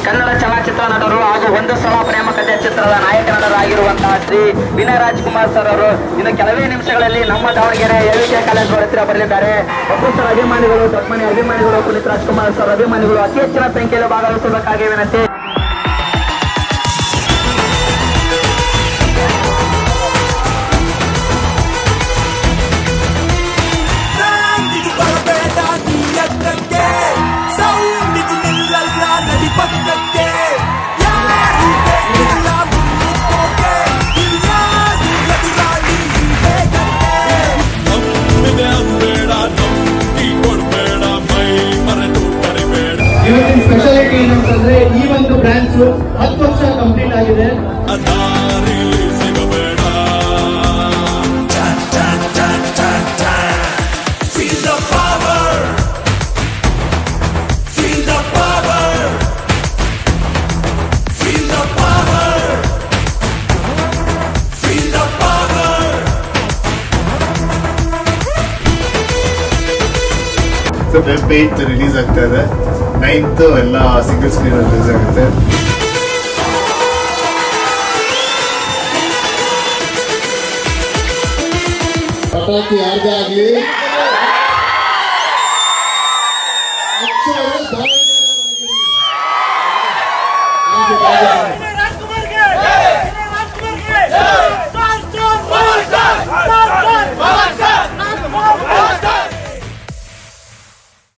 ಕನ್ನಡ ಚಲನಚಿತ್ರ ನಟರು ಹಾಗೂ ಒಂದು ಸಲ ಪ್ರೇಮ ಕಥೆ ಚಿತ್ರದ ನಾಯಕ ನಟರಾಗಿರುವಂತಹ ಶ್ರೀ ವಿನಯ್ ರಾಜ್ಕುಮಾರ್ ಸರ್ ಅವರು ಇನ್ನು ಕೆಲವೇ ನಿಮಿಷಗಳಲ್ಲಿ ನಮ್ಮ ದಾವಣಗೆರೆ ಎವಿಕೆ ಕಾಲೇಜ್ ಹತ್ತಿರ ಬರಲಿದ್ದಾರೆ ಒಬ್ಬರು ಅಭಿಮಾನಿಗಳು ದೊಡ್ಡಮನೆ ಅಭಿಮಾನಿಗಳು ಪುನೀತ್ ರಾಜ್ಕುಮಾರ್ ಸರ್ ಅಭಿಮಾನಿಗಳು ಅತಿ ಹೆಚ್ಚಿನ ಸಂಖ್ಯೆಯಲ್ಲಿ ಭಾಗವಹಿಸಬೇಕಾಗಿ ವಿನಂತಿ ಬ್ರಾಂಡಿಗೆ ಬರಬೇಡ ನೀ ಎತ್ತಕ್ಕೆ ಸೌಂಡಿಗೆ ನಿಲ್ಲಲ್ಲ ನಡಿ ಪಕ್ಕಕ್ಕೆ ಯಾರು ಬೇಕಿಲ್ಲ ಮುನ್ನುಗ್ಗೋಕೆ ಇಲ್ಯಾರು ಎದುರಾಳಿ ಈ ಬೇಗಕ್ಕೆ ನಂಬಿದೆ ಅನ್ಬೇಡ ನಂಬಿ ಕೊಡ್ಬೇಡ ಮೈ ಮರೆತು ಕರಿಬೇಡ ಇವತ್ತಿನ ಸ್ಪೆಷಾಲಿಟಿ ಏನಂತಂದ್ರೆ ಈ ಒಂದು ಬ್ರಾಂಚ್ ಹತ್ತು ವರ್ಷ ಕಂಪ್ಲೀಟ್ ಆಗಿದೆ ದಾರಿಲಿ ಸಿಗಬೇಡ Feel the power Feel the power Feel the power Feel the power so web eight release ಆಗ್ತಾ ಇದೆ ನೈನ್ತ್ ಎಲ್ಲ ಸಿಂಗಲ್ ಸ್ಕ್ರೀನ್ ರಿಲೀಸ್ ಆಗುತ್ತೆ ಪಟಾಕಿ ಯಾರ್ದೇ ಆಗ್ಲಿ ಅಚ್ಚು ಅವರು ದಾವಣಗೆರೆ